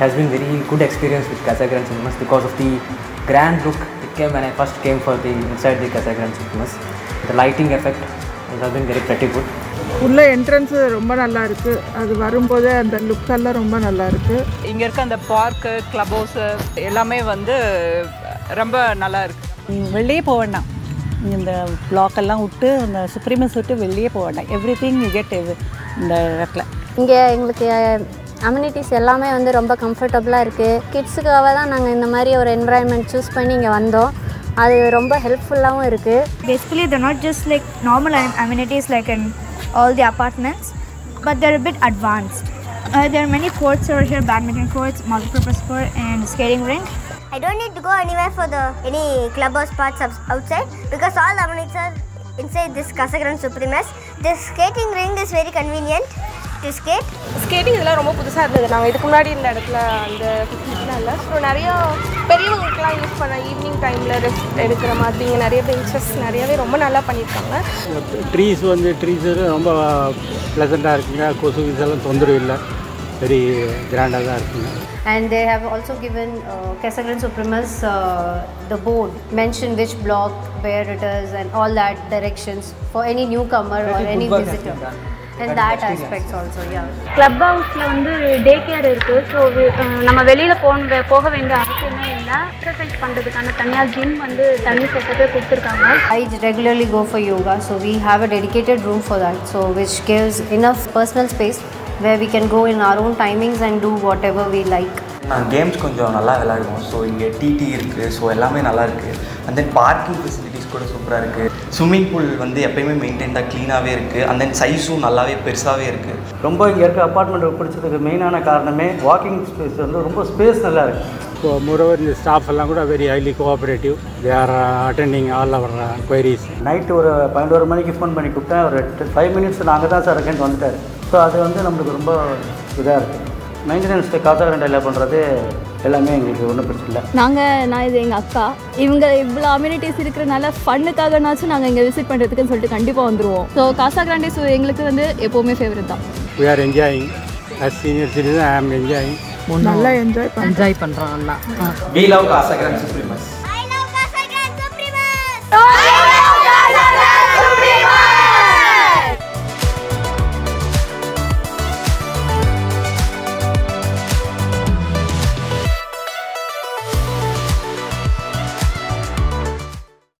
has been very good experience with Casa Grande Cinemas because of the grand look it came when I first came for the inside the Casa Grande Cinemas. The lighting effect it has been very pretty good. உள்ள entrance ரொம்ப நல்லா இருக்குது அது வரும்போதே அந்த லுக்கெல்லாம் ரொம்ப நல்லா இருக்குது இங்கே இருக்க அந்த பார்க்கு கிளப் ஹவுஸு எல்லாமே வந்து ரொம்ப நல்லா இருக்கு வெளியே போக வேண்டாம் இந்த block எல்லாம் விட்டு இந்த சுப்ரீமஸ் விட்டு வெளியே போக வேண்டாம் எவ்ரி திங் யூ கெட் இந்த இடத்துல இங்கே எங்களுக்கு அம்யூனிட்டிஸ் எல்லாமே வந்து ரொம்ப கம்ஃபர்டபுளாக இருக்குது கிட்ஸுக்காக தான் நாங்கள் இந்த மாதிரி ஒரு என்வரான்மெண்ட் சூஸ் பண்ணி இங்கே வந்தோம் அது ரொம்ப ஹெல்ப்ஃபுல்லாகவும் இருக்குது Basically, they're not just like normal am- amenities like in all the apartments, but they're a bit advanced. Uh, there are many courts over here badminton courts, multi-purpose court, and skating rink. I don't need to go anywhere for the any club or spots outs- outside because all the amenities are inside this Casa Grande Supremas. This skating ring is very convenient to skate. Skating இதெல்லாம் ரொம்ப புதுசாக இருந்தது நாங்கள் இதுக்கு முன்னாடி இந்த இடத்துல அந்த ஃபெசிலிட்டிலாம் இல்லை ஸோ நிறையா பெரியவங்களுக்குலாம் யூஸ் பண்ண ஈவினிங் டைமில் ரெஸ்ட் எடுக்கிற மாதிரி இங்கே நிறைய பெஞ்சஸ் நிறையவே ரொம்ப நல்லா பண்ணியிருக்காங்க ட்ரீஸ் வந்து ட்ரீஸ் ரொம்ப ப்ளசண்ட்டாக இருக்குங்க கொசு இதெல்லாம் தொந்தரவு இல்லை வெரி கிராண்டாக தான் இருக்குங்க and they have also given uh, Casa Grande Supremas uh, the board mention which block where it is and all that directions for any newcomer or Pretty any good work has visitor been done. and That that experience. aspects also yeah club ஹவுஸில் வந்து day care இருக்குது so நம்ம வெளியில் போக போக வேண்டிய அவசியமே இல்லை எக்ஸசைஸ் பண்ணுறதுக்கான தனியாக ஜிம் வந்து தனி செட்டப்பே கொடுத்துருக்காங்க I regularly go for yoga so we have a dedicated room for that so which gives enough personal space where we can go in our own timings and do whatever we like நான் games கொஞ்சம் நல்லா விளையாடுவோம் so இங்கே DD இருக்குது so எல்லாமே நல்லா இருக்குது and then parking facilities கூட சூப்பராக இருக்குது ஸ்விம்மிங் பூல் வந்து எப்பயுமே மெயின்டைன்டாக க்ளீனாகவே இருக்குது அண்ட் தென் சைஸும் நல்லாவே பெருசாகவே இருக்குது ரொம்ப இங்கே இருக்க அப்பார்ட்மெண்ட் பிடிச்சதுக்கு மெயினான காரணமே வாக்கிங் ஸ்பேஸ் வந்து ரொம்ப ஸ்பேஸ் நல்லா இருக்குது இப்போ மோரோவர் இந்த ஸ்டாஃப் எல்லாம் கூட very highly cooperative they are attending all our queries நைட்டு ஒரு பதினோரு மணிக்கு ஃபோன் பண்ணி கூப்பிட்டேன் ஒரு ஃபைவ் மினிட்ஸ் நாங்கள் தான் சார் இருக்கேன்னு வந்துட்டார் ஸோ அது வந்து நம்மளுக்கு ரொம்ப இதாக இருக்குது மெயின்டெனன்ஸ்க்கு காசா ரெண்டு பண்ணுறது எல்லாமே எங்களுக்கு ஒன்றும் பிரச்சனை இல்லை நாங்கள் நான் இது எங்கள் அக்கா இவங்க இவ்வளோ அம்யூனிட்டிஸ் இருக்கிறனால ஃபண்ணுக்காகனாச்சும் நாங்கள் இங்கே விசிட் பண்ணுறதுக்குன்னு சொல்லிட்டு கண்டிப்பாக வந்துருவோம் ஸோ காசா கிராண்டே ஸோ எங்களுக்கு வந்து எப்போவுமே ஃபேவரட் தான் we are enjoying as senior citizen i am enjoying நல்லா என்ஜாய் என்ஜாய் பண்ணுறோம் நல்லா We love Casa Grande Supremas.